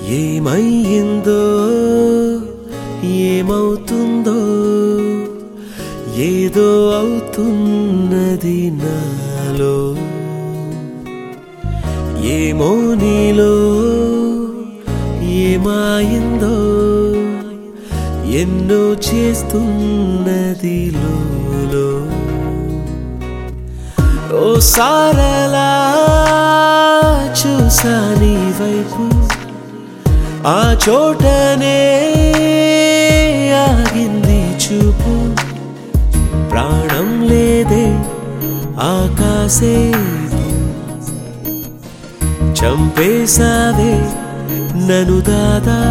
ఏమయ్యిందో ఏమవుతుందో ఏదో అవుతున్నది నాలో ఏమో నీలో ఏమాయిందో ఎన్నో చేస్తున్నది లోలో ఓ సారలా చూసా నీ వైపు ఆ చోటనే ఆగింది చూపు ప్రాణం లేదే ఆకాశే చంపేశావే నను దాదా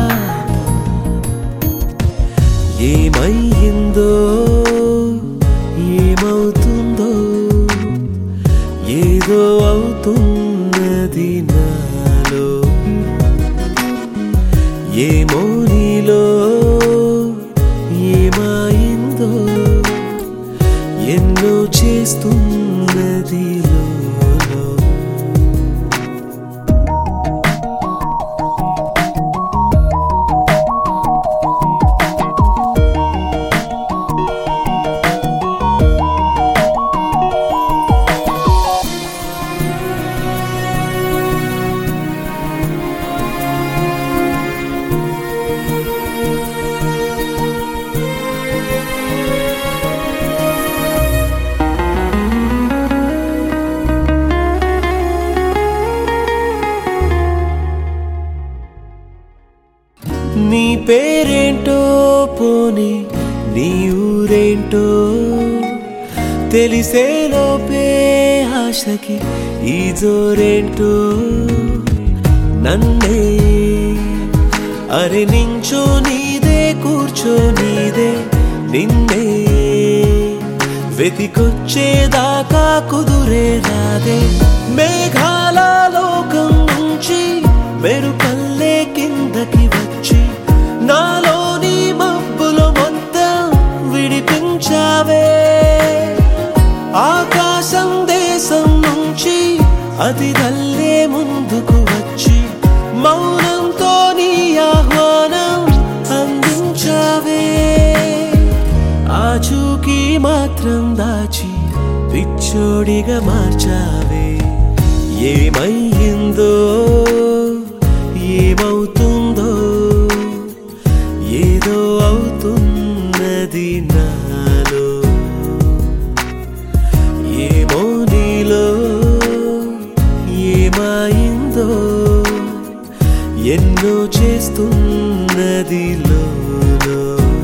ఏమయ్యిందో ఏమవుతుందో ఏదో అవుతున్నది నాలో ఏమో నీలో ఏమాయిందో ఎన్నో చేస్తున్నది లోలో నీ పేరేంటో పోని నీ ఊరేంటో తెలిసేలోపే ఆశకి ఈ జోరేంటో నన్నే అరే నించో నీదే కూర్చో నీదే నిన్నే వెతికొచ్చేదాకా కుదురే రాదే మేఘాల లోకం నుంచి మెరుపల్లే కిందకి వచ్చి నాలోని మబ్బులు మొత్తం విడిపించావే ఆకాశం దేశం నుంచి అతి దల్లే ముందుకు వచ్చి మౌనంతో నీ ఆహ్వానం అందించావే ఆచూకీ మాత్రం దాచి పిచ్చోడిగా మార్చావే ఏమయ్యిందో ఏమవుతుందో ఏదో అవుతున్నది నాలో ఏమో నీలో ఏమాయిందో ఎన్నో చేస్తున్నది లోలో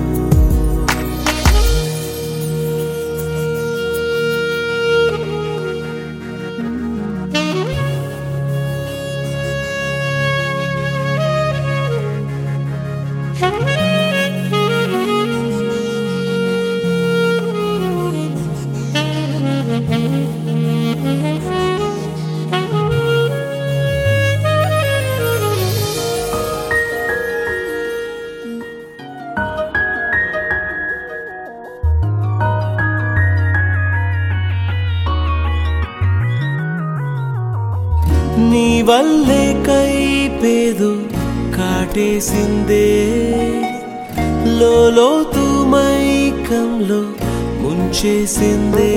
నీ వల్లే కైపేదు కాటేసిందే లోతు మైకంలో ముంచేసిందే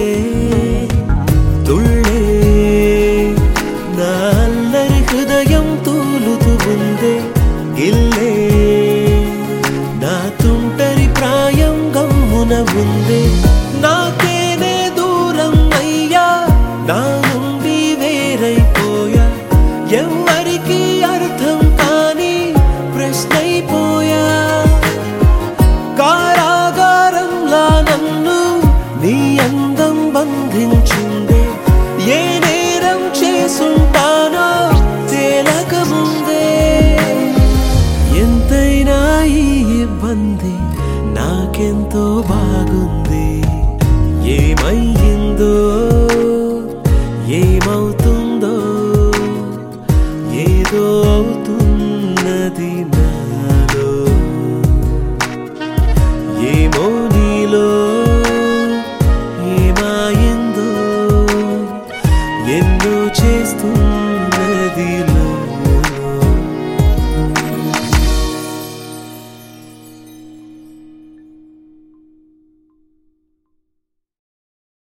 తుళ్ళే నా అల్లరి హృదయం తూలుతూ ఉందే గిల్లే నా తుంటరి ప్రాయం గమ్మున ఉందే నాకేనే దూరం అయ్యా నా నుండి వేరైపోయా ఎవ్వరికి అర్థం కాని ప్రశ్నైపోయా కారాగారంలా నన్ను నీ అందం బంధించిందే ఏ నేరం చేసుంటానో తేలక ముందే ఎంతైనా ఈ ఇబ్బంది నాకెంతో బాగుంది ఏమయ్యిందో ఏమవుతుందో ఏదో అవుతున్నది నాలో ఏమో నీలో ఏమాయిందో ఎన్నో చేస్తున్నది లో